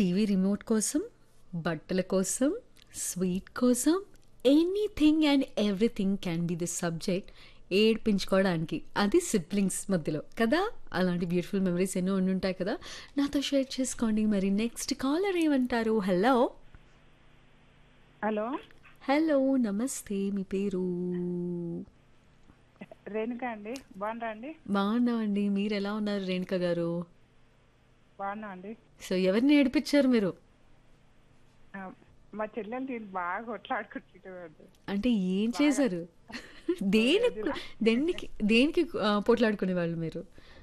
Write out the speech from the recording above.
TV remote కోసం, బట్టల కోసం, స్వీట్ కోసం anything and everything can be the subject ఏడిపించుకోవడానికి. అది సిబ్లింగ్స్ మధ్యలో కదా! అలాంటి బ్యూటిఫుల్ మెమరీస్ ఎన్నో ఉండుంటాయి కదా! నాతో షేర్ చేసుకోండి. మరి నెక్స్ట్ కాలర్ ఏమంటారు? హలో! Hello hello! నమస్తే. మీ పేరు? రేణుక అండి బాగున్నారా అండి బాగున్నామండి. మీరెలా ఉన్నారు రేణుక గారు? బాగున్నా అండి సో ఎవరిని ఏడిపించారు మీరు? ఆ, మా చెల్లెలు నేను బాగా కొట్లాడుకుంటుంటాడు అంటే ఏం చేశారు? దేనికి దేనికి దేనికి ఆహ్, పోట్లాడుకునేవాళ్ళు మీరు?